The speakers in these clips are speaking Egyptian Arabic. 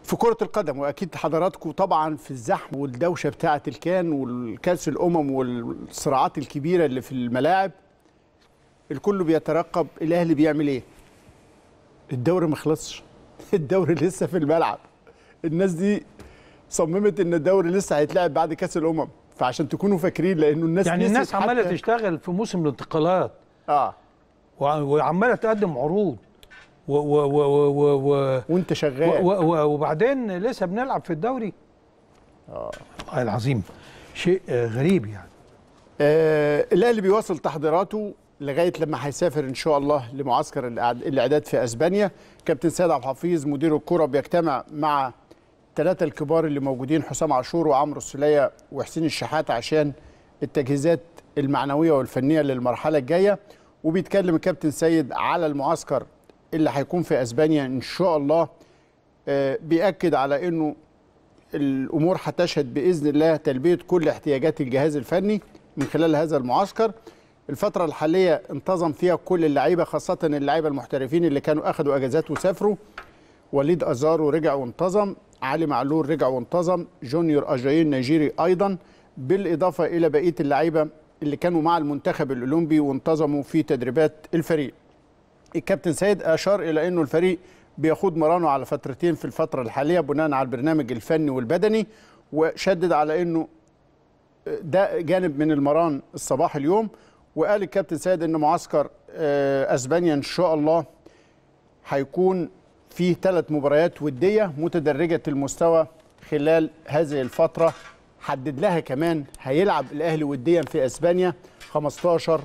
في كرة القدم وأكيد حضراتكم طبعا في الزحمة والدوشة بتاعة الكان والكأس الأمم والصراعات الكبيرة اللي في الملاعب الكل بيترقب الأهلي بيعمل إيه الدوري ما خلصش الدوري لسه في الملعب الناس دي صممت ان الدوري لسه هيتلعب بعد كاس الامم فعشان تكونوا فاكرين لانه الناس يعني نسيت الناس عماله حتى- تشتغل في موسم الانتقالات اه وع- وعماله تقدم عروض و و و و و و وانت شغال و و وبعدين لسه بنلعب في الدوري اه العظيم شيء آه، غريب يعني آه الاهلي بيواصل تحضيراته لغايه لما هيسافر ان شاء الله لمعسكر الإعد- الاعداد في اسبانيا كابتن سيد عبد الحفيظ مدير الكره بيجتمع مع الثلاثه الكبار اللي موجودين حسام عاشور وعمرو السوليه وحسين الشحات عشان التجهيزات المعنويه والفنيه للمرحله الجايه وبيتكلم الكابتن سيد على المعسكر اللي هيكون في اسبانيا ان شاء الله آه، بيأكد على انه الامور هتشهد باذن الله تلبيه كل احتياجات الجهاز الفني من خلال هذا المعسكر الفتره الحاليه انتظم فيها كل اللعيبه خاصه اللعيبه المحترفين اللي كانوا اخذوا اجازات وسافروا وليد ازارو رجع وانتظم علي معلول رجع وانتظم جونيور اجايين النيجيري ايضا بالاضافه الى بقيه اللعيبه اللي كانوا مع المنتخب الاولمبي وانتظموا في تدريبات الفريق الكابتن سيد اشار الى انه الفريق بيخوض مرانه على فترتين في الفتره الحاليه بناء على البرنامج الفني والبدني وشدد على انه ده جانب من المران الصباح اليوم وقال الكابتن سيد ان معسكر آه، اسبانيا ان شاء الله هيكون فيه ثلاث مباريات وديه متدرجه المستوى خلال هذه الفتره حدد لها كمان هيلعب الاهلي وديا في اسبانيا 15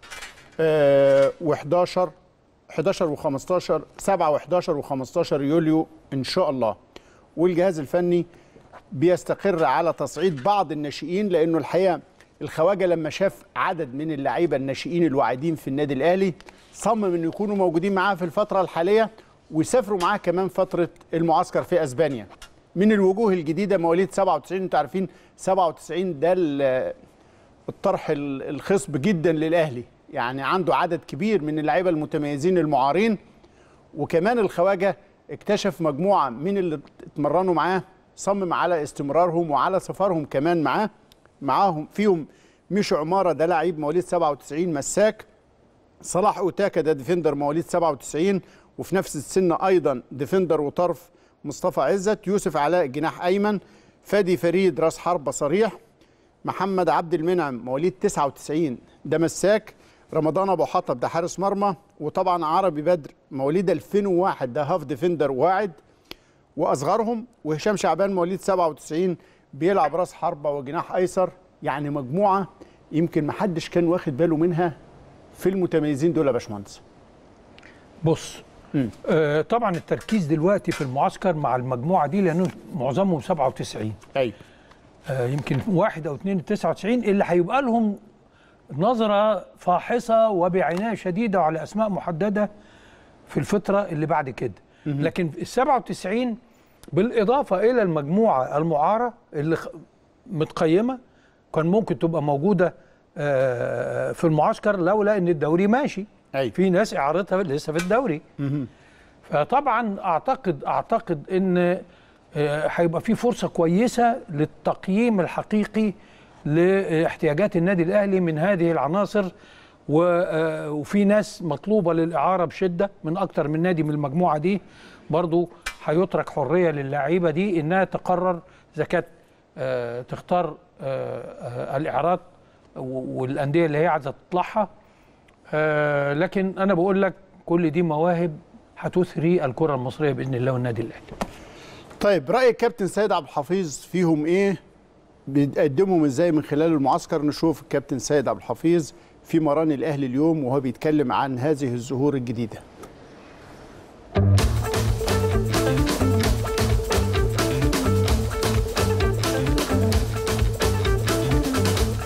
و11 11 و15 7 و11 و15 يوليو ان شاء الله والجهاز الفني بيستقر على تصعيد بعض الناشئين لانه الحقيقه الخواجه لما شاف عدد من اللعيبه الناشئين الواعدين في النادي الاهلي صمم انه يكونوا موجودين معاه في الفتره الحاليه ويسافروا معاه كمان فتره المعسكر في اسبانيا من الوجوه الجديده مواليد 97 انتوا عارفين 97 ده ال- الطرح ال- الخصب جدا للاهلي يعني عنده عدد كبير من اللعيبه المتميزين المعارين وكمان الخواجه اكتشف مجموعه من اللي اتمرنوا معاه صمم على استمرارهم وعلى سفرهم كمان معاه معاهم فيهم ميشو عماره ده لعيب مواليد 97 مساك صلاح اوتاكا ده ديفندر مواليد 97 وفي نفس السن ايضا ديفندر وطرف مصطفى عزت يوسف علاء جناح ايمن فادي فريد راس حربه صريح محمد عبد المنعم مواليد 99 ده مساك رمضان ابو حطب ده حارس مرمى وطبعا عربي بدر مواليد 2001 ده هاف ديفندر واعد واصغرهم وهشام شعبان مواليد 97 بيلعب راس حربه وجناح ايسر يعني مجموعه يمكن ما حدش كان واخد باله منها في المتميزين دول يا باشمهندس بص آه طبعا التركيز دلوقتي في المعسكر مع المجموعه دي لانه معظمهم 97 ايوه آه يمكن واحد او اثنين 99 اللي هيبقى لهم نظره فاحصه وبعنايه شديده وعلى اسماء محدده في الفتره اللي بعد كده لكن ال 97 بالاضافه الى المجموعه المعاره اللي خ- متقيمه كان ممكن تبقى موجوده آه، في المعسكر لولا ان الدوري ماشي أيوة. في ناس اعارتها لسه في الدوري فطبعا اعتقد اعتقد ان آه، هيبقى في فرصه كويسه للتقييم الحقيقي لاحتياجات النادي الاهلي من هذه العناصر و- آه، وفي ناس مطلوبه للاعاره بشده من اكتر من نادي من المجموعه دي برضو هيترك حريه للاعيبه دي انها تقرر اذا كانت آه، تختار آه، آه، الاعارات و- والانديه اللي هي عايزه تطلعها آه، لكن انا بقول لك كل دي مواهب هتثري الكره المصريه باذن الله والنادي الاهلي طيب راي الكابتن سيد عبد الحفيظ فيهم ايه بيقدمهم ازاي من خلال المعسكر نشوف الكابتن سيد عبد الحفيظ في مران الاهلي اليوم وهو بيتكلم عن هذه الظهور الجديده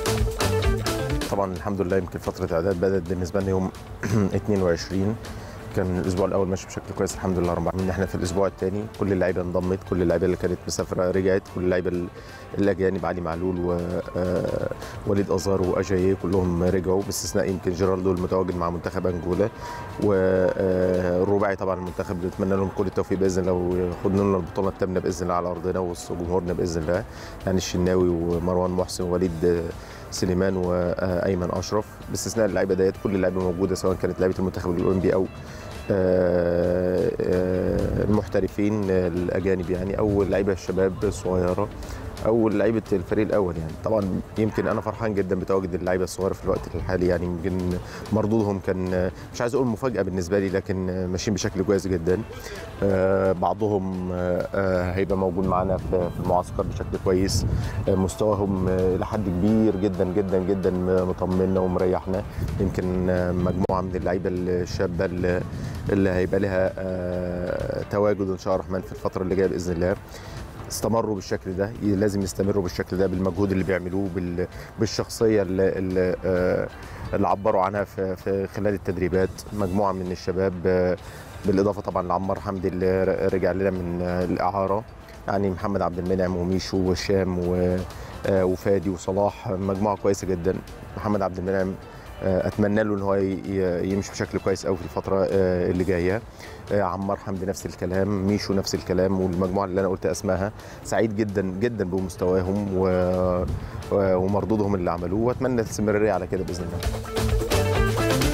طبعا الحمد لله يمكن فتره اعداد بدات بالنسبه لنا يوم 22 كان الاسبوع الاول ماشي بشكل كويس الحمد لله رب العالمين احنا في الاسبوع الثاني كل اللعيبه انضمت كل اللعيبه اللي كانت مسافره رجعت كل اللعيبه ال- الاجانب علي معلول ووليد ازار واجاييه كلهم رجعوا باستثناء يمكن جيرالدو المتواجد مع منتخب انجولا والرباعي طبعا المنتخب بنتمنى لهم كل التوفيق باذن الله وياخدوا لنا البطوله الثامنه باذن الله على ارضنا وسط جمهورنا باذن الله يعني الشناوي ومروان محسن ووليد سليمان وايمن اشرف باستثناء اللعيبه ديت كل اللعيبه موجوده سواء كانت لعيبه المنتخب الاولمبي او آه، آه، المحترفين الاجانب يعني او اللعيبه الشباب الصغيره او لعيبه الفريق الاول يعني طبعا يمكن انا فرحان جدا بتواجد اللعيبه الصغيره في الوقت الحالي يعني يمكن مردودهم كان مش عايز اقول مفاجاه بالنسبه لي لكن ماشيين بشكل كويس جدا آه، بعضهم آه، آه، هيبقى موجود معانا في في المعسكر بشكل كويس آه، مستواهم آه، الى حد كبير جدا جدا جدا مطمنا ومريحنا يمكن آه، مجموعه من اللعيبه الشابه اللي اللي هيبقى لها آه، تواجد ان شاء الله الرحمن في الفتره اللي جايه باذن الله استمروا بالشكل ده لازم يستمروا بالشكل ده بالمجهود اللي بيعملوه بال- بالشخصيه اللي, اللي, آه، اللي عبروا عنها في, في خلال التدريبات مجموعه من الشباب آه، بالاضافه طبعا لعمار حمدي اللي ر- رجع لنا من آه، الاعاره يعني محمد عبد المنعم وميشو وهشام و- آه، وفادي وصلاح مجموعه كويسه جدا محمد عبد المنعم آه، اتمنى له ان هو ي- ي- يمشي بشكل كويس قوي في الفتره آه، اللي جايه آه، عمار حمدي نفس الكلام ميشو نفس الكلام والمجموعه اللي انا قلت اسمائها سعيد جدا جدا بمستواهم و... و- ومردودهم اللي عملوه واتمنى الاستمراريه على كده باذن الله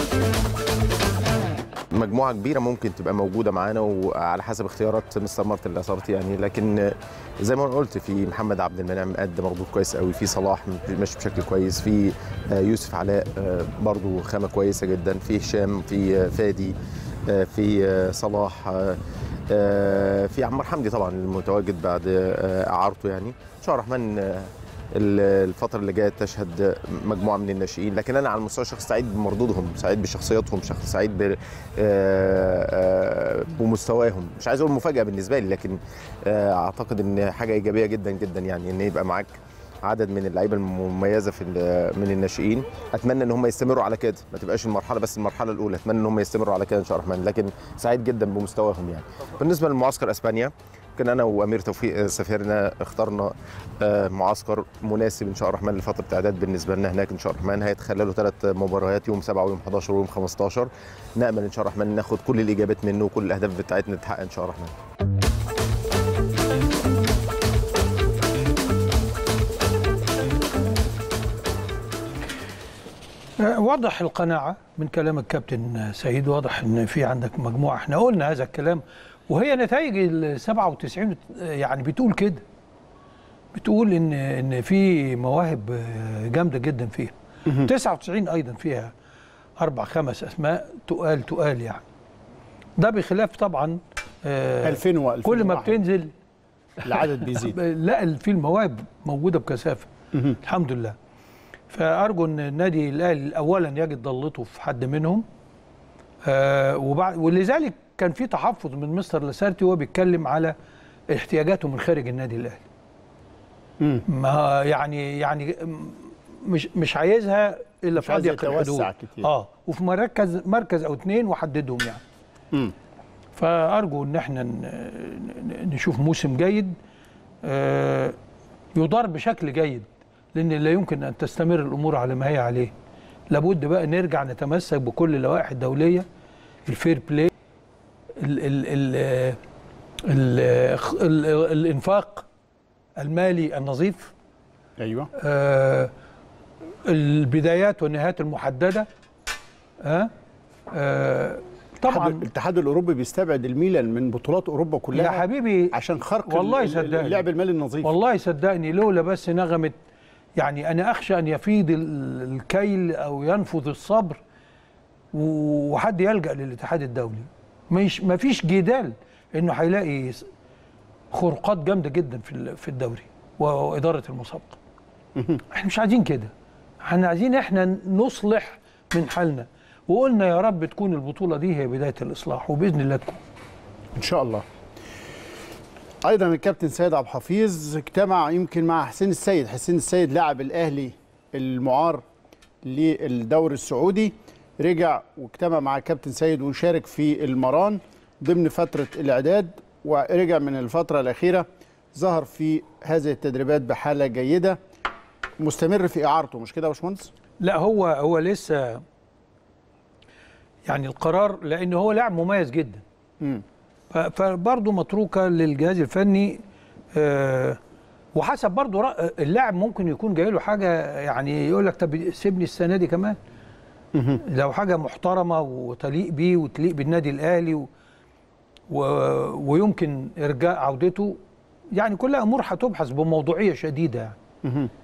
مجموعه كبيره ممكن تبقى موجوده معانا وعلى حسب اختيارات مستر مارتن الاسارتي يعني لكن زي ما أنا قلت في محمد عبد المنعم قد مردود كويس قوي في صلاح ماشي بشكل كويس في آه، يوسف علاء آه، برضو خامه كويسه جدا في هشام في آه، فادي آه، في آه، صلاح آه، آه، في عمار حمدي طبعا المتواجد بعد آه، اعارته يعني ان شاء الله الرحمن آه، ال- الفترة اللي جاية تشهد مجموعة من الناشئين لكن أنا على المستوى الشخصي سعيد بمردودهم سعيد بشخصياتهم شخص سعيد ب- آه، آه، بمستواهم مش عايز أقول مفاجأة بالنسبة لي لكن آه، أعتقد إن حاجة إيجابية جدا جدا يعني إن يبقى معاك عدد من اللعيبه المميزه في ال- من الناشئين اتمنى ان هم يستمروا على كده ما تبقاش المرحله بس المرحله الاولى اتمنى ان هم يستمروا على كده ان شاء الله الرحمن لكن سعيد جدا بمستواهم يعني بالنسبه لمعسكر اسبانيا كان انا وامير توفيق سفيرنا اخترنا آه، معسكر مناسب ان شاء الله الرحمن لفتره اعداد بالنسبه لنا هناك ان شاء الله الرحمن هيتخللوا ثلاث مباريات يوم 7 ويوم 11 ويوم 15 نامل ان شاء الله الرحمن ناخد كل الاجابات منه وكل الاهداف بتاعتنا تتحقق ان شاء الله الرحمن آه، واضح القناعة من كلام الكابتن سيد واضح ان في عندك مجموعة احنا قلنا هذا الكلام وهي نتائج ال 97 يعني بتقول كده بتقول ان ان في مواهب آه، جامدة جدا فيها 99 ايضا فيها اربع خمس اسماء تقال تقال يعني ده بخلاف طبعا آه، 2000 و كل ما بتنزل العدد بيزيد لا في المواهب موجوده بكثافه الحمد لله فارجو ان النادي الاهلي اولا يجد ضلته في حد منهم آه وبعد ولذلك كان في تحفظ من مستر لاسارتي وهو بيتكلم على احتياجاته من خارج النادي الاهلي مم. ما يعني يعني مش مش عايزها الا مش في عايز اضيق يتوسع الحدود كتير. اه وفي مركز مركز او اثنين وحددهم يعني مم. فارجو ان احنا ن- ن- نشوف موسم جيد آه، يدار بشكل جيد لان لا يمكن ان تستمر الامور على ما هي عليه لابد بقى نرجع نتمسك بكل اللوائح الدوليه الفير بلاي ال ال ال ال ال الانفاق المالي النظيف ايوه آه، البدايات والنهايات المحدده ها آه، طبعا طبعا الاتحاد الاوروبي بيستبعد الميلان من بطولات اوروبا كلها يا حبيبي عشان خرق والله ال- ال- صدقني. اللعب المالي النظيف والله صدقني لولا بس نغمة يعني أنا أخشى أن يفيض ال- الكيل أو ينفذ الصبر و- وحد يلجأ للاتحاد الدولي مش ما فيش جدال إنه هيلاقي س- خروقات جامدة جدا في ال- في الدوري وإدارة المسابقة احنا مش عايزين كده احنا عايزين احنا نصلح من حالنا وقلنا يا رب تكون البطولة دي هي بداية الإصلاح وبإذن الله تكون ان شاء الله ايضا الكابتن سيد عبد الحفيظ اجتمع يمكن مع حسين السيد حسين السيد لاعب الاهلي المعار للدوري السعودي رجع واجتمع مع كابتن سيد وشارك في المران ضمن فتره الاعداد ورجع من الفتره الاخيره ظهر في هذه التدريبات بحاله جيده مستمر في اعارته مش كده يا باشمهندس؟ لا هو هو لسه يعني القرار لان هو لاعب مميز جدا مم. ف- فبرضه متروكه للجهاز الفني آه، وحسب برضه رأ- اللاعب ممكن يكون جاي له حاجه يعني يقول لك طب سيبني السنه دي كمان لو حاجه محترمه وتليق بيه وتليق بالنادي الاهلي و و ويمكن ارجاء عودته يعني كلها امور هتبحث بموضوعيه شديده يعني